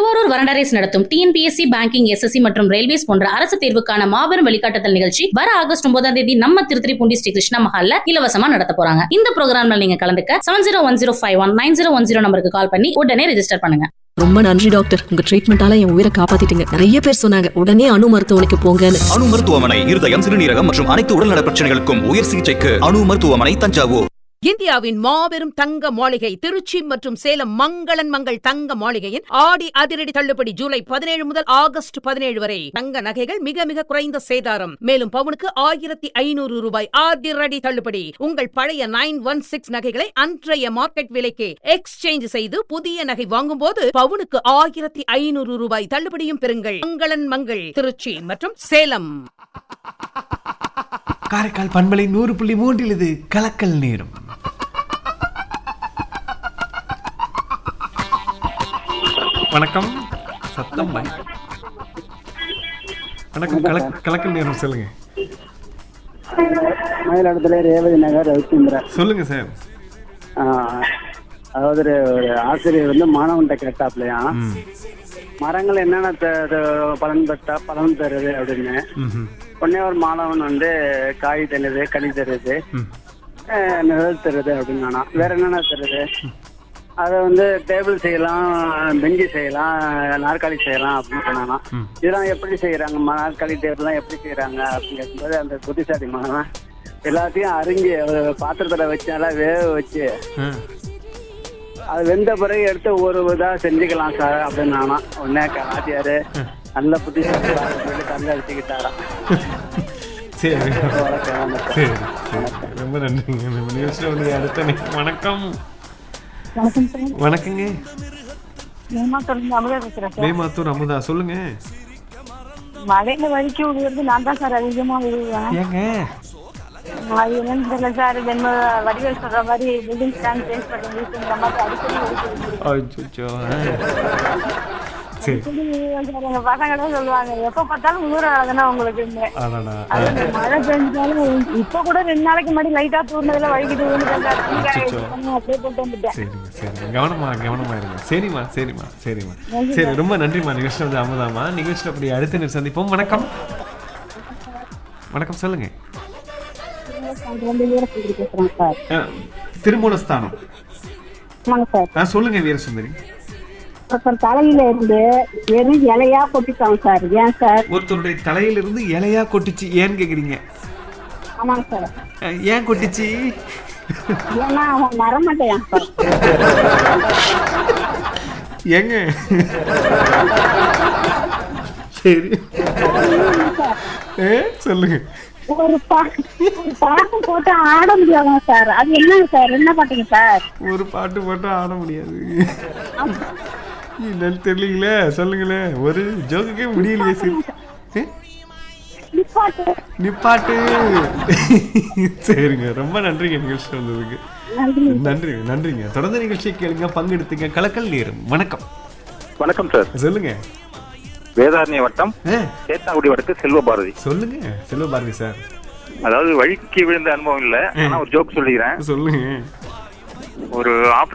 திருவாரூர் வரணரேஸ் நடத்தும் TNPSC banking SSC மற்றும் ரயில்வேஸ் போன்ற அரசு தேர்வுக்கான மாபெரும் வழிகாட்டுதல் நிகழ்ச்சி வர ஆகஸ்ட் ஒன்பதாம் தேதி நம்ம திருத்திரிப்பூண்டி ஸ்ரீ கிருஷ்ணா மஹால்ல இலவசமா நடத்த போறாங்க இந்த ப்ரோக்ராம்ல நீங்க கலந்துக்க seven zero one zero five one nine zero one zero நம்பருக்கு கால் பண்ணி உடனே ரெஜிஸ்டர் பண்ணுங்க ரொம்ப நன்றி டாக்டர் உங்க ட்ரீட்மெண்டால என் உயிரை காப்பாத்திட்டீங்க நிறைய பேர் சொன்னாங்க உடனே அணு மருத்துவமனைக்கு போங்கன்னு அணு மருத்துவமனை இருதயம் சிறுநீரகம் மற்றும் அனைத்து உடல்நல பிரச்சனைகளுக்கும் உயர் சிகிச்சைக்கு அணு மருத்துவமனை தஞ்சாவூர் இந்தியாவின் மாபெரும் தங்க மாளிகை திருச்சி மற்றும் சேலம் மங்களன் மங்கள் தங்க மாளிகையின் ஆடி அதிரடி தள்ளுபடி ஜூலை பதினேழு முதல் ஆகஸ்ட் பதினேழு வரை தங்க நகைகள் மிக மிக குறைந்த சேதாரம் மேலும் பவுனுக்கு ஆயிரத்தி ஐநூறு ரூபாய் அதிரடி தள்ளுபடி உங்கள் பழைய நைன் ஒன் சிக்ஸ் நகைகளை அன்றைய மார்க்கெட் விலைக்கு எக்ஸ்சேஞ்ச் செய்து புதிய நகை வாங்கும்போது பவுனுக்கு ஆயிரத்தி ஐநூறு ரூபாய் தள்ளுபடியும் பெறுங்கள் மங்களன் மங்கள் திருச்சி மற்றும் சேலம் காரைக்கால் பண்பலை நூறு புள்ளி மூன்றில் இது கலக்கல் நேரம் வணக்கம் சத்தம் பாய் வணக்கம் கலக் கலக்கல் நேரம் சொல்லுங்க மயிலாடுதுறை ரேவதி நகர் ரவிச்சந்திரன் சொல்லுங்க சார் ஆஹ், அதாவது ஒரு ஒரு ஆசிரியர் வந்து மாணவன்கிட்ட கேட்டாப்லையா ம் மரங்கள் என்னென்ன த- த- பலன் பெற்றா பலன் தருது அப்படின்னு ம்ஹும். உடனே ஒரு மாணவன் வந்து காய் தருது கனி தருது ம். ஆஹ், நிழல் தருது அப்படின்னு நானா வேற என்னென்ன தருது அதை வந்து டேபிள் செய்யலாம் பெஞ்சு செய்யலாம் நாற்காலி செய்யலாம் அப்படின்னு சொன்னானா ம். இதெல்லாம் எப்படி செய்யறாங்க நாற்காலி டேபிள்லாம் எப்படி செய்யறாங்க அப்படின்னு கேட்கும்போது அந்த புத்திசாலி மாணவன் எல்லாத்தையும் அரிஞ்சு ஒரு பாத்திரத்துல வச்சு நல்லா வேக வச்சு ஆ. அது வெந்த பிறகு எடுத்து ஒரு இதா செஞ்சுக்கலாம் சார் அப்படின்னு நானா உடனே ஆச்சியாரு நல்ல புத்திசாலி சொல்லி கல்ல அடிச்சுக்கிட்டாராம் சரி வணக்கம். சரி சரி ரொம்ப நன்றிங்க நம்ம நியூஸ்ல வந்து அடுத்த நே- வணக்கம் வணக்கம் சார் வணக்கங்க ஏமாத்தொழில் அமுதா பேசுறேன் சார் மேமாத்தூர் அமுதா சொல்லுங்க மழையில வலிக்கு விழுகிறது நான் தான் சார் அதிகமா விழுவேன் ஏங்க அது என்னன்னு தெரியல சார் நம்ம வடிவேல் சொல்ற மாதிரி பில்டிங் ஸ்டாண்ட் சேஞ்ச் பண்ணி வீட்டுங்கிற மாதிரி அடிக்கடி வலிக்கு அச்சோ சரி அடிக்கடி விழுவேன் சார் எங்க பசங்க தான் சொல்லுவாங்க எப்ப பார்த்தாலும் ஊறாதுன்னா உங்களுக்கு அடடா அது இந்த மழை பெஞ்சாலும் இப்ப கூட ரெண்டு நாளைக்கு முன்னாடி லைட்டா தூர்னதுல வலிக்கிட்டு விழுந்துட்டேன் சார் துணி காய அச்சச்சோ. வச்சுட்டு அப்படியே போட்டு வந்துட்டேன் சரிங்க சரிங்க கவனமா கவனமா இருங்க சரிம்மா சரிம்மா சரிம்மா சரி ரொம்ப நன்றிம்மா நிகழ்ச்சி வந்து அமுதாம்மா நிகழ்ச்சியில் அப்படி அடுத்த நேரம் சந்திப்போம் வணக்கம் வணக்கம் சொல்லுங்க ரெண்டு பேரும் சொல்லி பேசுறேன் சார் அஹ், திருமூலஸ்தானம் ஆமாங்க சார் ஆ சொல்லுங்க வீரசுந்தரி ஒருத்தர் தலையில இருந்து வெறும் இலையா கொட்டிட்டாங்க சார் ஏன் சார் ஒருத்தருடைய தலையிலிருந்து இலையா கொட்டிச்சு ஏன்னு கேக்குறீங்க ஆமாங்க சார் அஹ், ஏன் கொட்டிச்சு ஏன்னா அவன் மரமாட்டேன் சார் ஏங்க சரி ஏ சொல்லுங்க ஒரு பா ஒரு பாட்டு போட்டு ஆட முடியாதா சார் அது என்னங்க சார் என்ன பாட்டீங்க சார் ஒரு பாட்டு போட்டா ஆட முடியாது என்னன்னு தெரியலீங்களே சொல்லுங்களேன் ஒரு ஜோக்குக்கே முடியலையே சரி ஏ? நிப்பாட்டு நிப்பாட்டு சரிங்க ரொம்ப நன்றிங்க நிகழ்ச்சி வந்ததுக்கு நன்றி நன்றிங்க நன்றிங்க தொடர்ந்து நிகழ்ச்சியை கேளுங்க பங்கெடுத்துங்க கலக்கல் நேரம் வணக்கம் வணக்கம் சார் சொல்லுங்க வேதாரண்ய வட்டம் ஆ, சேத்தாங்குடி வடக்கு செல்வ பாரதி சொல்லுங்க செல்வ பாரதி சார் அதாவது வழிக்கு விழுந்த அனுபவம் இல்ல ஆனா ஒரு ஜோக் சொல்லிக்கிறேன் சொல்லுங்க ஒரு